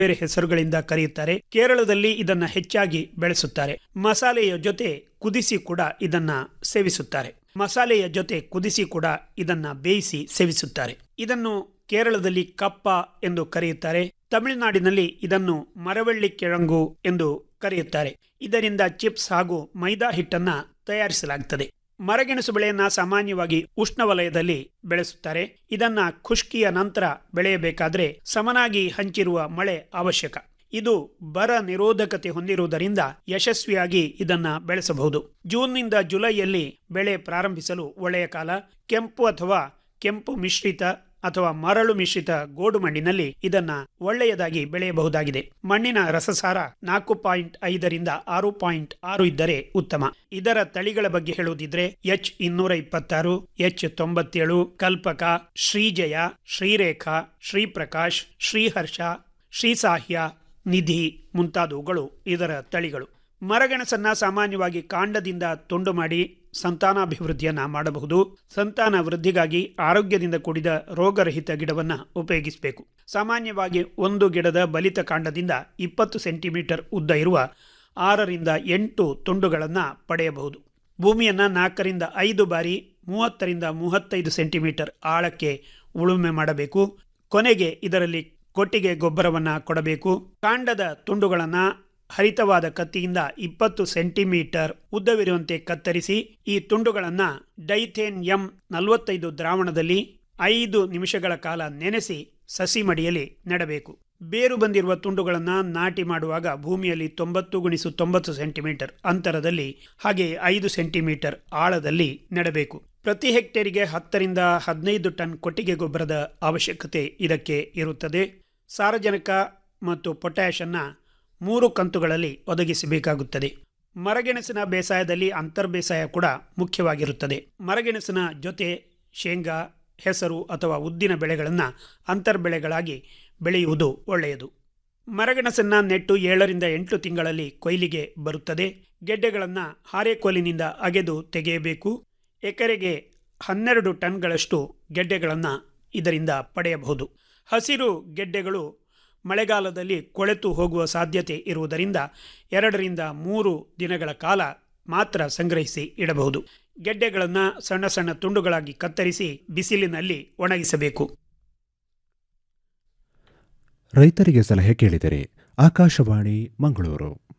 ಬೇರೆ ಹೆಸರುಗಳಿಂದ ಕರೆಯುತ್ತಾರೆ ಕೇರಳದಲ್ಲಿ ಇದನ್ನ ಹೆಚ್ಚಾಗಿ ಬೆಳೆಸುತ್ತಾರೆ ಮಸಾಲೆಯ ಜೊತೆ ಕುದಿಸಿ ಕೂಡ ಇದನ್ನ ಸೇವಿಸುತ್ತಾರೆ ಮಸಾಲೆಯ ಜೊತೆ ಕುದಿಸಿ ಕೂಡ ಇದನ್ನ ಬೇಯಿಸಿ ಸೇವಿಸುತ್ತಾರೆ ಇದನ್ನು ಕೇರಳದಲ್ಲಿ ಕಪ್ಪ ಎಂದು ಕರೆಯುತ್ತಾರೆ ತಮಿಳುನಾಡಿನಲ್ಲಿ ಇದನ್ನು ಮರವಳ್ಳಿ ಕೆಳಂಗು ಎಂದು ಕರೆಯುತ್ತಾರೆ ಇದರಿಂದ ಚಿಪ್ಸ್ ಹಾಗೂ ಮೈದಾ ಹಿಟ್ಟನ್ನ ತಯಾರಿಸಲಾಗುತ್ತದೆ ಮರಗೆಣಸು ಬೆಳೆಯನ್ನ ಸಾಮಾನ್ಯವಾಗಿ ಉಷ್ಣವಲಯದಲ್ಲಿ ಬೆಳೆಸುತ್ತಾರೆ ಇದನ್ನ ಖುಷ್ಕಿಯ ನಂತರ ಬೆಳೆಯಬೇಕಾದ್ರೆ ಸಮನಾಗಿ ಹಂಚಿರುವ ಮಳೆ ಅವಶ್ಯಕ ಇದು ಬರ ನಿರೋಧಕತೆ ಹೊಂದಿರುವುದರಿಂದ ಯಶಸ್ವಿಯಾಗಿ ಇದನ್ನ ಬೆಳೆಸಬಹುದು ಜೂನ್ನಿಂದ ಜುಲೈಯಲ್ಲಿ ಬೆಳೆ ಪ್ರಾರಂಭಿಸಲು ಒಳ್ಳೆಯ ಕಾಲ ಕೆಂಪು ಅಥವಾ ಕೆಂಪು ಮಿಶ್ರಿತ ಅಥವಾ ಮರಳು ಮಿಶ್ರಿತ ಗೋಡು ಮಣ್ಣಿನಲ್ಲಿ ಇದನ್ನ ಒಳ್ಳೆಯದಾಗಿ ಬೆಳೆಯಬಹುದಾಗಿದೆ ಮಣ್ಣಿನ ರಸಸಾರ ನಾಲ್ಕು ಪಾಯಿಂಟ್ ಐದರಿಂದ ಆರು ಪಾಯಿಂಟ್ ಆರು ಇದ್ದರೆ ಉತ್ತಮ ಇದರ ತಳಿಗಳ ಬಗ್ಗೆ ಹೇಳುವುದಿದ್ರೆ ಎಚ್ ಇನ್ನೂರ ಇಪ್ಪತ್ತಾರು ಎಚ್ ತೊಂಬತ್ತೇಳು ಕಲ್ಪಕ ಶ್ರೀಜಯ ಶ್ರೀರೇಖಾ ಶ್ರೀಪ್ರಕಾಶ್ ಶ್ರೀಹರ್ಷ ಶ್ರೀಸಾಹ್ಯ ನಿಧಿ ಮುಂತಾದವುಗಳು ಇದರ ತಳಿಗಳು ಮರಗೆಣಸನ್ನ ಸಾಮಾನ್ಯವಾಗಿ ಕಾಂಡದಿಂದ ತುಂಡು ಮಾಡಿ ಸಂತಾನಾಭಿವೃದ್ಧಿಯನ್ನ ಮಾಡಬಹುದು ಸಂತಾನ ವೃದ್ಧಿಗಾಗಿ ಆರೋಗ್ಯದಿಂದ ಕೂಡಿದ ರೋಗರಹಿತ ಗಿಡವನ್ನ ಉಪಯೋಗಿಸಬೇಕು ಸಾಮಾನ್ಯವಾಗಿ ಒಂದು ಗಿಡದ ಬಲಿತ ಕಾಂಡದಿಂದ ಇಪ್ಪತ್ತು ಸೆಂಟಿಮೀಟರ್ ಉದ್ದ ಇರುವ ಆರರಿಂದ ಎಂಟು ತುಂಡುಗಳನ್ನು ಪಡೆಯಬಹುದು ಭೂಮಿಯನ್ನ ನಾಲ್ಕರಿಂದ ಐದು ಬಾರಿ ಮೂವತ್ತರಿಂದ ಮೂವತ್ತೈದು ಸೆಂಟಿಮೀಟರ್ ಆಳಕ್ಕೆ ಉಳುಮೆ ಮಾಡಬೇಕು ಕೊನೆಗೆ ಇದರಲ್ಲಿ ಕೊಟ್ಟಿಗೆ ಗೊಬ್ಬರವನ್ನ ಕೊಡಬೇಕು ಕಾಂಡದ ತುಂಡುಗಳನ್ನ ಹರಿತವಾದ ಕತ್ತಿಯಿಂದ ಇಪ್ಪತ್ತು ಸೆಂಟಿಮೀಟರ್ ಉದ್ದವಿರುವಂತೆ ಕತ್ತರಿಸಿ ಈ ತುಂಡುಗಳನ್ನು ಡೈಥೇನ್ ಎಂ ನಲವತ್ತೈದು ದ್ರಾವಣದಲ್ಲಿ ಐದು ನಿಮಿಷಗಳ ಕಾಲ ನೆನೆಸಿ ಸಸಿ ಮಡಿಯಲ್ಲಿ ನೆಡಬೇಕು ಬೇರು ಬಂದಿರುವ ತುಂಡುಗಳನ್ನು ನಾಟಿ ಮಾಡುವಾಗ ಭೂಮಿಯಲ್ಲಿ ತೊಂಬತ್ತು ಗುಣಿಸು ತೊಂಬತ್ತು ಸೆಂಟಿಮೀಟರ್ ಅಂತರದಲ್ಲಿ ಹಾಗೆ ಐದು ಸೆಂಟಿಮೀಟರ್ ಆಳದಲ್ಲಿ ನೆಡಬೇಕು ಪ್ರತಿ ಹೆಕ್ಟೇರಿಗೆ ಹತ್ತರಿಂದ ಹದಿನೈದು ಟನ್ ಕೊಟ್ಟಿಗೆ ಗೊಬ್ಬರದ ಅವಶ್ಯಕತೆ ಇದಕ್ಕೆ ಇರುತ್ತದೆ ಸಾರಜನಕ ಮತ್ತು ಪೊಟ್ಯಾಷ್ ಅನ್ನ ಮೂರು ಕಂತುಗಳಲ್ಲಿ ಒದಗಿಸಬೇಕಾಗುತ್ತದೆ ಮರಗೆಣಸಿನ ಬೇಸಾಯದಲ್ಲಿ ಅಂತರ್ ಬೇಸಾಯ ಕೂಡ ಮುಖ್ಯವಾಗಿರುತ್ತದೆ ಮರಗೆಣಸಿನ ಜೊತೆ ಶೇಂಗಾ ಹೆಸರು ಅಥವಾ ಉದ್ದಿನ ಬೆಳೆಗಳನ್ನು ಅಂತರ್ ಬೆಳೆಗಳಾಗಿ ಬೆಳೆಯುವುದು ಒಳ್ಳೆಯದು ಮರಗೆಣಸನ್ನ ನೆಟ್ಟು ಏಳರಿಂದ ಎಂಟು ತಿಂಗಳಲ್ಲಿ ಕೊಯ್ಲಿಗೆ ಬರುತ್ತದೆ ಗೆಡ್ಡೆಗಳನ್ನು ಹಾರೆಕೋಲಿನಿಂದ ಅಗೆದು ತೆಗೆಯಬೇಕು ಎಕರೆಗೆ ಹನ್ನೆರಡು ಟನ್ಗಳಷ್ಟು ಗೆಡ್ಡೆಗಳನ್ನು ಇದರಿಂದ ಪಡೆಯಬಹುದು ಹಸಿರು ಗೆಡ್ಡೆಗಳು ಮಳೆಗಾಲದಲ್ಲಿ ಕೊಳೆತು ಹೋಗುವ ಸಾಧ್ಯತೆ ಇರುವುದರಿಂದ ಎರಡರಿಂದ ಮೂರು ದಿನಗಳ ಕಾಲ ಮಾತ್ರ ಸಂಗ್ರಹಿಸಿ ಇಡಬಹುದು ಗೆಡ್ಡೆಗಳನ್ನು ಸಣ್ಣ ಸಣ್ಣ ತುಂಡುಗಳಾಗಿ ಕತ್ತರಿಸಿ ಬಿಸಿಲಿನಲ್ಲಿ ಒಣಗಿಸಬೇಕು ರೈತರಿಗೆ ಸಲಹೆ ಕೇಳಿದರೆ ಆಕಾಶವಾಣಿ ಮಂಗಳೂರು